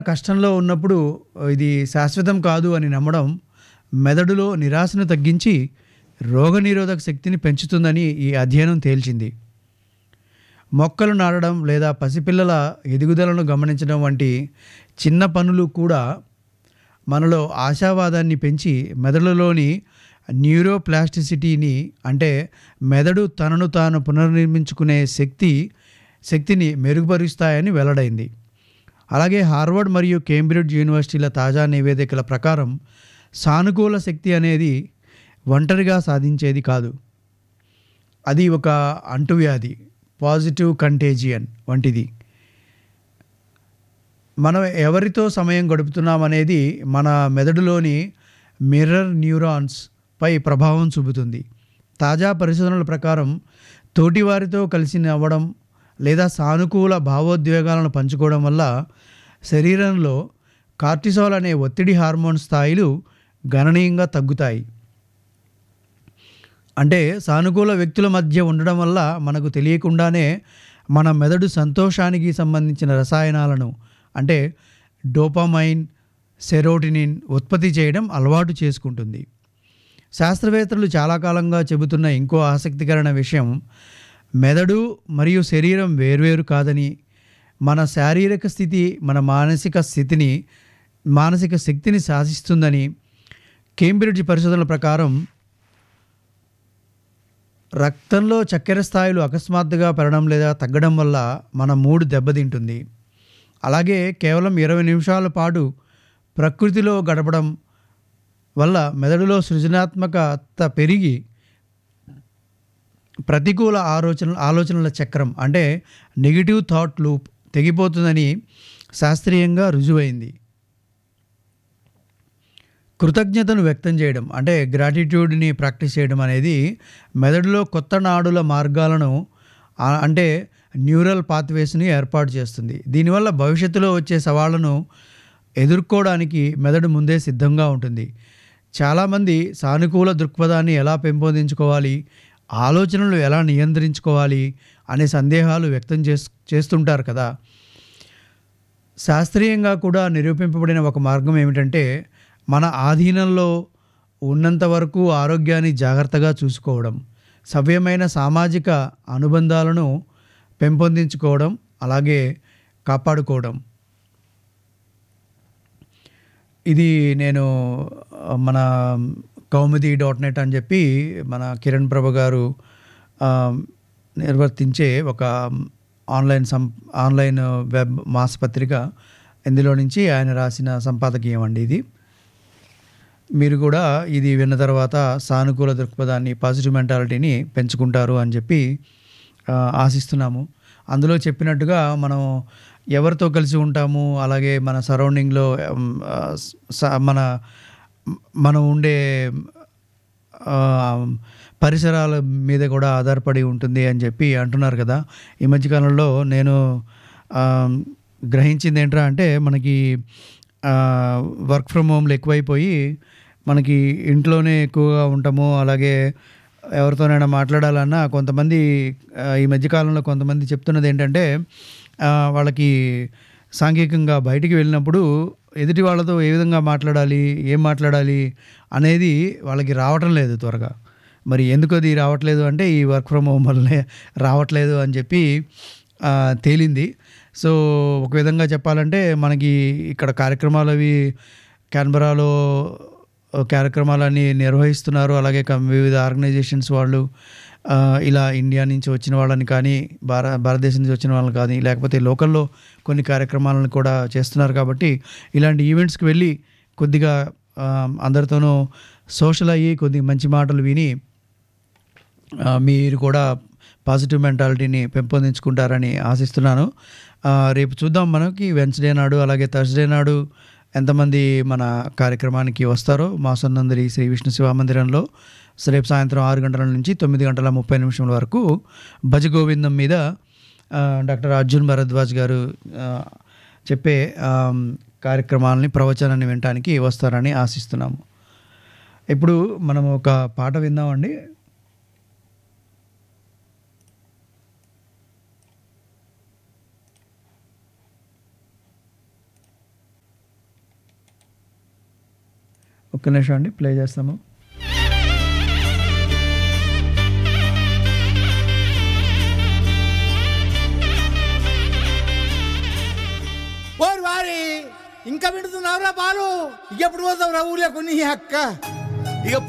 కష్టంలో ఉన్నప్పుడు ఇది శాశ్వతం కాదు అని నమ్మడం మెదడులో నిరాశను తగ్గించి రోగనిరోధక శక్తిని పెంచుతుందని ఈ అధ్యయనం తేల్చింది మొక్కలు నాటడం లేదా పసిపిల్లల ఎదుగుదలను గమనించడం వంటి చిన్న పనులు కూడా మనలో ఆశావాదాన్ని పెంచి మెదడులోని న్యూరోప్లాస్టిసిటీని అంటే మెదడు తనను తాను పునర్నిర్మించుకునే శక్తి శక్తిని మెరుగుపరుస్తాయని వెల్లడైంది అలాగే హార్వర్డ్ మరియు కేంబ్రిడ్జ్ యూనివర్సిటీల తాజా నివేదికల ప్రకారం సానుకూల శక్తి అనేది ఒంటరిగా సాధించేది కాదు అది ఒక అంటువ్యాధి పాజిటివ్ కంటేజియన్ వంటిది మనం ఎవరితో సమయం గడుపుతున్నామనేది మన మెదడులోని మిర్రర్ న్యూరాన్స్ పై ప్రభావం చూపుతుంది తాజా పరిశోధనల ప్రకారం తోటివారితో కలిసి నవ్వడం లేదా సానుకూల భావోద్వేగాలను పంచుకోవడం వల్ల శరీరంలో కార్టిసాల్ అనే ఒత్తిడి హార్మోన్ స్థాయిలు గణనీయంగా తగ్గుతాయి అంటే సానుకూల వ్యక్తుల మధ్య ఉండడం వల్ల మనకు తెలియకుండానే మన మెదడు సంతోషానికి సంబంధించిన రసాయనాలను అంటే డోపామైన్ సెరోటినిన్ ఉత్పత్తి చేయడం అలవాటు చేసుకుంటుంది శాస్త్రవేత్తలు చాలా కాలంగా చెబుతున్న ఇంకో ఆసక్తికరమైన విషయం మెదడు మరియు శరీరం వేర్వేరు కాదని మన శారీరక స్థితి మన మానసిక స్థితిని మానసిక శక్తిని శాసిస్తుందని కేంబ్రిడ్జ్ పరిశోధనల ప్రకారం రక్తంలో చక్కెర స్థాయిలు అకస్మాత్తుగా పెరగడం లేదా తగ్గడం వల్ల మన మూడు దెబ్బతింటుంది అలాగే కేవలం ఇరవై నిమిషాల పాటు ప్రకృతిలో గడపడం వల్ల మెదడులో సృజనాత్మకత పెరిగి ప్రతికూల ఆలోచన ఆలోచనల చక్రం అంటే నెగిటివ్ థాట్ లూప్ తెగిపోతుందని శాస్త్రీయంగా రుజువైంది కృతజ్ఞతను వ్యక్తం చేయడం అంటే గ్రాటిట్యూడ్ని ప్రాక్టీస్ చేయడం అనేది మెదడులో కొత్త నాడుల మార్గాలను ఆ- అంటే న్యూరల్ పాత్వేస్ని ఏర్పాటు చేస్తుంది దీనివల్ల భవిష్యత్తులో వచ్చే సవాళ్లను ఎదుర్కోవడానికి మెదడు ముందే సిద్ధంగా ఉంటుంది చాలామంది సానుకూల దృక్పథాన్ని ఎలా పెంపొందించుకోవాలి ఆలోచనలు ఎలా నియంత్రించుకోవాలి అనే సందేహాలు వ్యక్తం చేస్ చేస్తుంటారు కదా శాస్త్రీయంగా కూడా నిరూపింపబడిన ఒక మార్గం ఏమిటంటే మన ఆధీనంలో ఉన్నంత వరకు ఆరోగ్యాన్ని జాగ్రత్తగా చూసుకోవడం సవ్యమైన సామాజిక అనుబంధాలను పెంపొందించుకోవడం అలాగే కాపాడుకోవడం ఇది నేను ఆ, మన కౌముది డాట్ నెట్ అని చెప్పి మన కిరణ్ ప్రభ గారు ఆ, నిర్వర్తించే ఒక ఆన్లైన్ సం ఆన్లైన్ వెబ్ మాసపత్రిక ఇందులో నుంచి ఆయన రాసిన సంపాదకీయం అండి ఇది మీరు కూడా ఇది విన్న తర్వాత సానుకూల దృక్పథాన్ని పాజిటివ్ మెంటాలిటీని పెంచుకుంటారు అని చెప్పి ఆ, ఆశిస్తున్నాము అందులో చెప్పినట్టుగా మనం ఎవరితో కలిసి ఉంటాము అలాగే మన సరౌండింగ్లో ఉమ్, ఆ, స- మన మనం ఉండే ఆ, పరిసరాల మీద కూడా ఆధారపడి ఉంటుంది అని చెప్పి అంటున్నారు కదా ఈ మధ్యకాలంలో నేను ఆ, గ్రహించింది ఏంట్రా అంటే మనకి వర్క్ ఫ్రమ్ హోమ్లు ఎక్కువైపోయి మనకి ఇంట్లోనే ఎక్కువగా ఉంటాము అలాగే ఎవరితోనైనా మాట్లాడాలన్నా కొంతమంది ఆ, ఈ మధ్యకాలంలో కొంతమంది చెప్తున్నది ఏంటంటే ఆ, వాళ్ళకి సాంఘికంగా బయటికి వెళ్ళినప్పుడు ఎదుటి వాళ్ళతో ఏ విధంగా మాట్లాడాలి ఏం మాట్లాడాలి అనేది వాళ్ళకి రావటం లేదు త్వరగా మరి ఎందుకు అది రావట్లేదు అంటే ఈ వర్క్ ఫ్రమ్ హోమ్ వల్లనే రావట్లేదు అని చెప్పి ఆ, తేలింది సో ఒక విధంగా చెప్పాలంటే మనకి ఇక్కడ కార్యక్రమాలు అవి క్యాన్బరాలో కార్యక్రమాలన్నీ నిర్వహిస్తున్నారు అలాగే కం- వివిధ ఆర్గనైజేషన్స్ వాళ్ళు ఆ, ఇలా ఇండియా నుంచి వచ్చిన వాళ్ళని కానీ భార భారతదేశం నుంచి వచ్చిన వాళ్ళని కానీ లేకపోతే లోకల్లో కొన్ని కార్యక్రమాలను కూడా చేస్తున్నారు కాబట్టి ఇలాంటి ఈవెంట్స్కి వెళ్ళి కొద్దిగా ఆ, అందరితోనూ సోషల్ అయ్యి కొద్ది మంచి మాటలు విని ఆ, మీరు కూడా పాజిటివ్ మెంటాలిటీని పెంపొందించుకుంటారని ఆశిస్తున్నాను ఆ, రేపు చూద్దాం మనకి వెన్స్డే నాడు అలాగే థర్స్డే నాడు ఎంతమంది మన కార్యక్రమానికి వస్తారో మా సొన్నందరి శ్రీ విష్ణు శివ మందిరంలో సో రేపు సాయంత్రం ఆరు గంటల నుంచి తొమ్మిది గంటల ముప్పై నిమిషముల వరకు భజ గోవిందం మీద ఆ, డాక్టర్ అర్జున్ భరద్వాజ్ గారు ఆ, చెప్పే ఆ, కార్యక్రమాలని ప్రవచనాన్ని వినటానికి వస్తారని ఆశిస్తున్నాము ఇప్పుడు మనం ఒక పాట విందామండి ఒక్క నిమిషం అండి ప్లే చేస్తాము ఓరి వారి ఇంకా వింటున్నావురా బాలు ఎప్పుడు పోతావు రా ఊళ్ళో కొన్ని అక్క